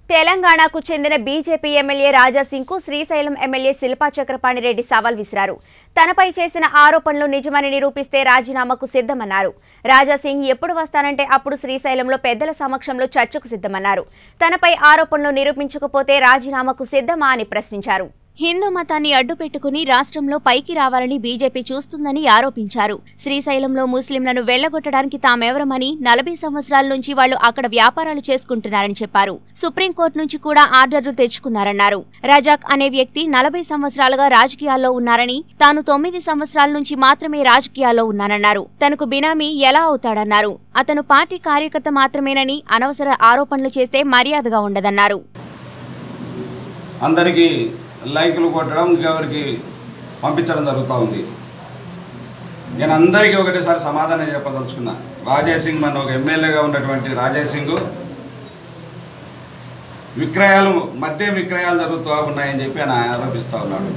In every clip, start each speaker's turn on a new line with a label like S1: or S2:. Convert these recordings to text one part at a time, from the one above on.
S1: తెలంగాణకు చెందిన BJP MLA Raja Singh కు శ్రీశైలం ఎమ్మెల్యే శిల్పా చక్రపాణి రెడ్డి సవాల్ విసిరారు తనపై చేసిన ఆరోపణలు నిజమని నిరూపిస్తే రాజీనామాకు సిద్ధమన్నారు రాజాసింగ్ ఎప్పుడు వస్తానంటే అప్పుడు శ్రీశైలంలో పెద్దల సమక్షంలో చర్చకు సిద్ధమన్నారు తనపై ఆరోపణలు నిరూపించకపోతే రాజీనామాకు సిద్ధమా అని ప్రశ్నించారు హిందూ మతాన్ని అడ్డుపెట్టుకుని రాష్ట్రంలో పైకి రావాలని బీజేపీ చూస్తుందని ఆరోపించారు శ్రీశైలంలో ముస్లింలను వెళ్లగొట్టడానికి తామెవరమని నలభై సంవత్సరాల నుంచి వాళ్లు అక్కడ వ్యాపారాలు చేసుకుంటున్నారని చెప్పారు సుప్రీంకోర్టు నుంచి కూడా ఆర్డర్లు తెచ్చుకున్నారన్నారు రజాక్ అనే వ్యక్తి నలభై సంవత్సరాలుగా రాజకీయాల్లో ఉన్నారని తాను తొమ్మిది సంవత్సరాల నుంచి మాత్రమే రాజకీయాల్లో ఉన్నానన్నారు తనకు బినామీ ఎలా అవుతాడన్నారు అతను పార్టీ కార్యకర్త మాత్రమేనని అనవసర ఆరోపణలు చేస్తే మర్యాదగా ఉండదన్నారు
S2: అందరికీ లైకులు కొట్టడం ఇంకెవరికి పంపించడం జరుగుతూ ఉంది నేను అందరికీ ఒకటేసారి సమాధానం చెప్పదలుచుకున్నా రాజేష్ సింగ్ మన ఒక ఎమ్మెల్యేగా ఉన్నటువంటి రాజేష్ సింగ్ విక్రయాలు మద్య విక్రయాలు జరుగుతూ ఉన్నాయని చెప్పి ఆయన ఆరోపిస్తూ ఉన్నాడు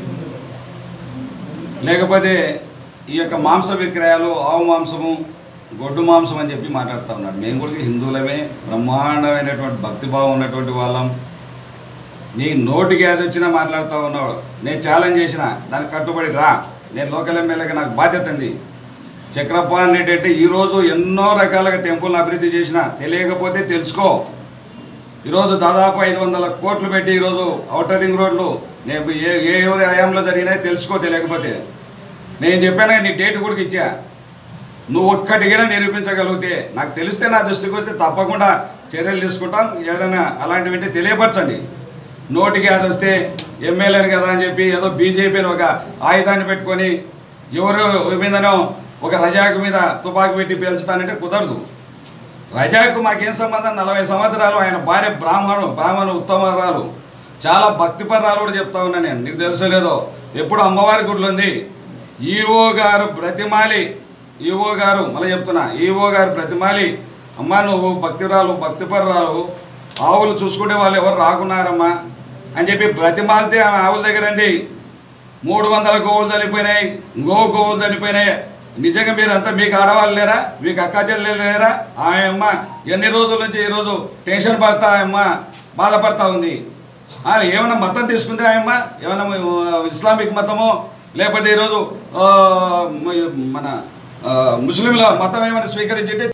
S2: లేకపోతే ఈ యొక్క మాంస విక్రయాలు ఆవు మాంసము గొడ్డు మాంసం అని చెప్పి మాట్లాడుతూ ఉన్నాడు మేము కూడా హిందువులమే బ్రహ్మాండమైనటువంటి భక్తిభావం ఉన్నటువంటి వాళ్ళం నీ నోటికి ఏది వచ్చినా మాట్లాడుతూ ఉన్నావు నేను ఛాలెంజ్ చేసిన దానికి కట్టుబడి రా నేను లోకల్ ఎమ్మెల్యేగా నాకు బాధ్యత ఉంది చక్రపాణి రెడ్డి అంటే ఈరోజు ఎన్నో రకాలుగా టెంపుల్ని అభివృద్ధి చేసిన తెలియకపోతే తెలుసుకో ఈరోజు దాదాపు ఐదు వందల కోట్లు పెట్టి ఈరోజు అవుటర్ రింగ్ రోడ్లు నేను ఏ ఏ ఎవరి హయాంలో జరిగినాయో తెలుసుకో తెలియకపోతే నేను చెప్పాను నీ డేట్ కూడా ఇచ్చా నువ్వు ఒక్కటిగా నిరూపించగలిగితే నాకు తెలిస్తే నా దృష్టికి వస్తే తప్పకుండా చర్యలు తీసుకుంటాం ఏదైనా అలాంటివి ఉంటే తెలియపరచండి నోటికి అది వస్తే ఎమ్మెల్యేలు కదా అని చెప్పి ఏదో బీజేపీని ఒక ఆయుధాన్ని పెట్టుకొని ఎవరు మీదనో ఒక రజాకు మీద తుపాకీ పెట్టి పేల్చుతానంటే కుదరదు రజాకు మాకేం సంబంధం నలభై సంవత్సరాలు ఆయన భార్య బ్రాహ్మణు బ్రాహ్మణు ఉత్తమరాలు చాలా భక్తిపరాలు కూడా చెప్తా ఉన్నా నేను నీకు తెలుసో లేదో ఎప్పుడు అమ్మవారి గుడిలో ఉంది ఈవో గారు బ్రతిమాలి ఈవో గారు మళ్ళీ చెప్తున్నా ఈవో గారు బ్రతిమాలి అమ్మా నువ్వు భక్తిరాలు భక్తిపరాలు ఆవులు చూసుకునే వాళ్ళు ఎవరు రాకున్నారమ్మా అని చెప్పి బ్రతిమాలితే ఆమె ఆవుల దగ్గర అంది మూడు వందల గోవులు చనిపోయినాయి గో గోవులు చనిపోయినాయి నిజంగా మీరు అంతా మీకు ఆడవాళ్ళు లేరా మీకు అక్క చెల్లెలు లేరా ఆ అమ్మ ఎన్ని రోజుల నుంచి ఈరోజు టెన్షన్ పడతా ఆ అమ్మ బాధపడతా ఉంది ఆ, ఏమైనా మతం తీసుకుంది ఆ అమ్మ ఏమైనా ఆ, ఇస్లామిక్ మతమో లేకపోతే ఈరోజు ఆ, మన ఆ, ముస్లింల మతం ఏమైనా స్వీకరించింటే